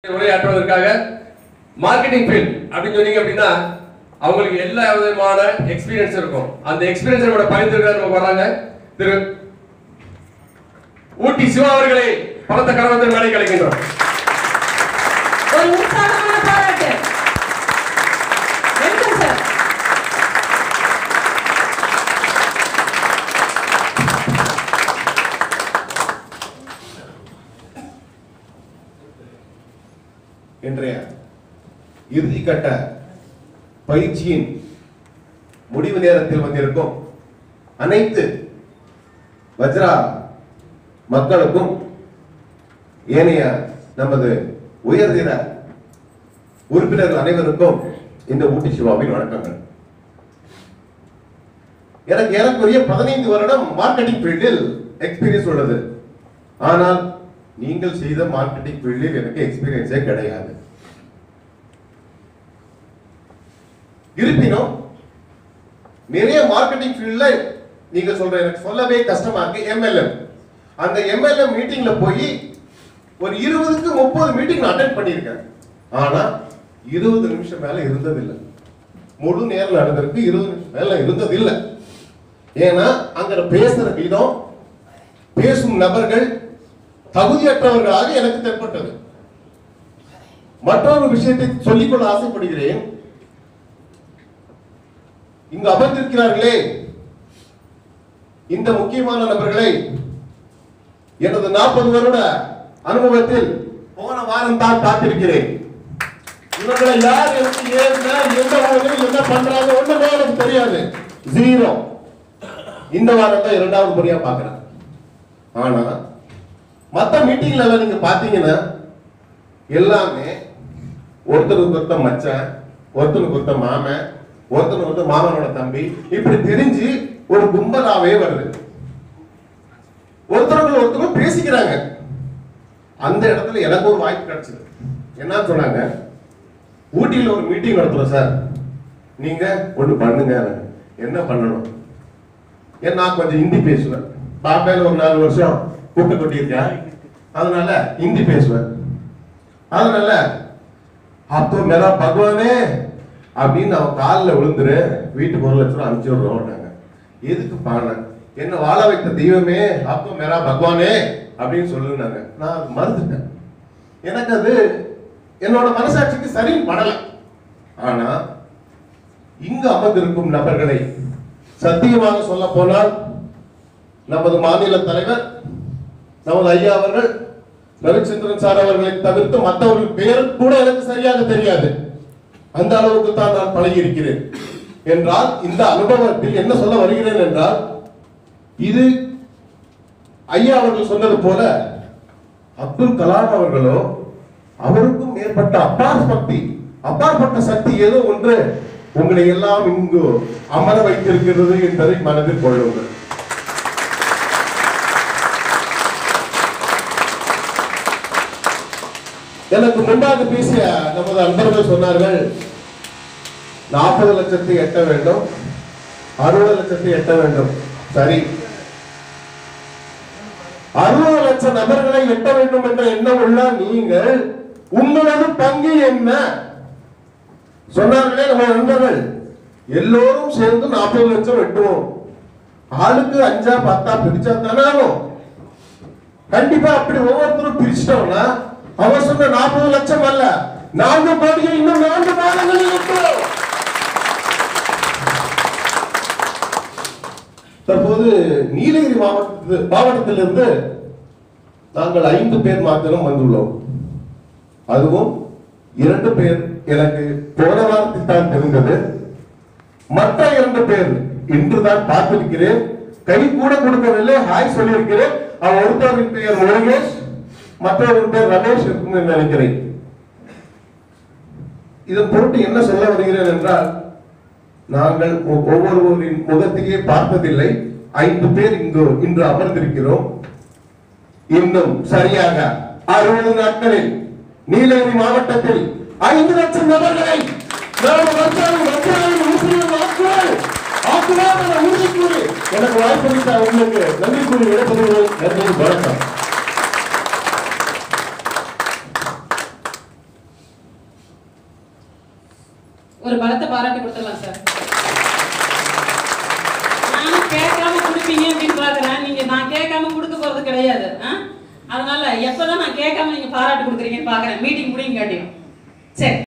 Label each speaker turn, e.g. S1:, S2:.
S1: உரையாற்றுவதற்காக marketing field அப்படின்னு சொன்னீங்க அப்படின்னா அவங்களுக்கு எல்லா விதமான எக்ஸ்பீரியன்ஸ் இருக்கும் அந்த எக்ஸ்பீரியன்ஸ் நம்மளோட பகிர்ந்துருக்காரு நம்ம வர்றாங்க திரு ஊட்டி சிவா அவர்களை பலத்த கரவத்தில் மேடை கலைக்கின்றோம்
S2: ஒரு உற்சாகமான பாராட்டு வெல்கம் சார்
S3: இன்றைய இறுதிக்கட்ட பயிற்சியின் முடிவு நேரத்தில் வந்திருக்கும் அனைத்து வஜ்ரா மக்களுக்கும் ஏனைய நமது உயர்திர உறுப்பினர்கள் அனைவருக்கும் இந்த ஊட்டி சிவாவின் வணக்கங்கள் எனக்கு ஏறக்குறைய பதினைந்து வருடம் மார்க்கெட்டிங் ஃபீல்டில் எக்ஸ்பீரியன்ஸ் உள்ளது ஆனால் நீங்கள் செய்த மார்க்கெட்டிங் ஃபீல்டில் எனக்கு எக்ஸ்பீரியன்ஸே கிடையாது இருப்பினும் நிறைய மார்க்கெட்டிங் ஃபீல்ட்ல நீங்க சொல்ற எனக்கு சொல்லவே கஷ்டமா இருக்கு எம்எல்எம் அந்த எம்எல்எம் மீட்டிங்ல போய் ஒரு இருபதுக்கு முப்பது மீட்டிங் நான் அட்டென்ட் பண்ணியிருக்கேன் ஆனா இருபது நிமிஷம் மேல இருந்ததில்லை முழு நேரம் நடந்திருக்கு இருபது நிமிஷம் மேல இருந்ததில்லை ஏன்னா அங்க பேசுற விதம் பேசும் நபர்கள் தகுதியற்றவர்களாக எனக்கு தென்பட்டது மற்றொரு விஷயத்தை சொல்லிக்கொள்ள ஆசைப்படுகிறேன் இங்கு அமர்ந்திருக்கிறார்களே இந்த முக்கியமான நபர்களை எனது நாற்பது வருட அனுபவத்தில் போன வாரம் தான் பார்த்திருக்கிறேன் இவர்களை யார் எனக்கு ஏறினா எந்த ஊரில் என்ன பண்றாங்க ஒண்ணுமே எனக்கு தெரியாது ஜீரோ இந்த வாரம் தான் இரண்டாவது முறையா பார்க்கிறேன் ஆனா மத்த மீட்டிங்ல எல்லாம் நீங்க பாத்தீங்கன்னா எல்லாமே ஒருத்தருக்கு ஒருத்த மச்சான் ஒருத்தனுக்கு ஒருத்த மாமன் ஒருத்தனுக்கு ஒருத்த மாமனோட தம்பி இப்படி தெரிஞ்சு ஒரு கும்பலாவே வருது ஒருத்தருக்கு ஒருத்தரும் பேசிக்கிறாங்க அந்த இடத்துல எனக்கு ஒரு வாய்ப்பு கிடைச்சது என்ன சொன்னாங்க ஊட்டியில் ஒரு மீட்டிங் நடத்துறோம் சார் நீங்க ஒண்ணு பண்ணுங்க என்ன பண்ணணும் ஏன் நான் கொஞ்சம் ஹிந்தி பேசுவேன் பாப்பேல ஒரு நாலு வருஷம் கூட்டு கொட்டியிருக்கேன் அதனால ஹிந்தி பேசுவேன் அதனால அப்போ மேலா பகவானே அப்படின்னு அவன் காலில் விழுந்துரு வீட்டுக்கு ஒரு லட்சம் அனுப்பிச்சு விடுறோம்னாங்க எதுக்கு பாருங்க என்ன வாழ வைத்த தெய்வமே அப்போ மேலா பகவானே அப்படின்னு சொல்லுனாங்க நான் அது மறுத்துட்டேன் எனக்கு அது என்னோட மனசாட்சிக்கு சரின்னு படல ஆனா இங்கு அமர்ந்திருக்கும் நபர்களை சத்தியமாக சொல்ல போனால் நமது மாநில தலைவர் நமது ஐயா அவர்கள் ரவிச்சந்திரன் சார் அவர்களை தவிர்த்து மற்றவர்கள் பெயர் கூட எனக்கு சரியாக தெரியாது அந்த அளவுக்கு தான் நான் பழகி இருக்கிறேன் என்றால் இந்த அனுபவத்தில் என்ன சொல்ல வருகிறேன் என்றால் இது ஐயா அவர்கள் சொன்னது போல அப்துல் கலாம் அவர்களோ அவருக்கும் மேற்பட்ட அப்பார் சக்தி அப்பாற்பட்ட சக்தி ஏதோ ஒன்று உங்களை எல்லாம் இங்கு அமர வைத்திருக்கிறது என்பதை மனதில் கொள்ளுங்கள் எனக்கு முன்பாக பேசிய நமது அன்பர்கள் சொன்னார்கள் நாற்பது லட்சத்தை எட்ட வேண்டும் அறுபது லட்சத்தை எட்ட வேண்டும் சரி அறுபது லட்சம் நபர்களை எட்ட வேண்டும் என்ற எண்ணம் உள்ள நீங்கள் உங்களது பங்கு என்ன சொன்னார்களே நம்ம நண்பர்கள் எல்லோரும் சேர்ந்து நாற்பது லட்சம் வெட்டுவோம் ஆளுக்கு அஞ்சா பத்தா பிரிச்சா தானே ஆகும் கண்டிப்பா அப்படி ஒவ்வொருத்தரும் பிரிச்சிட்டோம்னா அவன் சொன்ன நாற்பது லட்சம் அல்ல நான்கு கோடியை இன்னும் நான்கு மாதங்களில் எட்டுவோம் தற்போது நீலகிரி மாவட்டத்து மாவட்டத்திலிருந்து நாங்கள் ஐந்து பேர் மாத்திரம் வந்துள்ளோம் அதுவும் இரண்டு பேர் எனக்கு போன வாரத்தில் தான் தெரிந்தது மற்ற இரண்டு பேர் இன்றுதான் பார்த்திருக்கிறேன் கை கூட கொடுக்கவில்லை ஹாய் சொல்லியிருக்கிறேன் அவன் ஒருத்தரின் பெயர் முருகேஷ் மற்றவரின் பேர் ரமேஷ் இருக்கும் என்று நினைக்கிறேன் இதன் பொருட்டு என்ன சொல்ல வருகிறேன் என்றால் நாங்கள் ஒ- ஒவ்வொருவரின் முகத்தையே பார்த்ததில்லை ஐந்து பேர் இங்கு இன்று அமர்ந்திருக்கிறோம் இன்னும் சரியாக அறுபது நாட்களில் நீலகிரி மாவட்டத்தில் ஐந்து லட்சம் நபர்களை நாம் வந்தாலும் வந்தாலும் முஸ்லிம் ஆக்குவோம் ஆக்குவோம் என உறுதி கூறி எனக்கு வாய்ப்பளித்த உங்களுக்கு நன்றி கூறி விடைபெறுகிறேன் நன்றி வணக்கம்
S2: ஒரு பலத்த பாராட்டு கொடுத்துடலாம் சார் நானும் கேட்காம கொடுப்பீங்க அப்படின்னு பாக்குறேன் நீங்க நான் கேட்காம கொடுக்க போறது கிடையாது ஆ? அதனால எப்பதான் நான் கேட்காம நீங்க பாராட்டு கொடுக்குறீங்கன்னு பாக்குறேன் மீட்டிங் முடியும் காட்டியும் சரி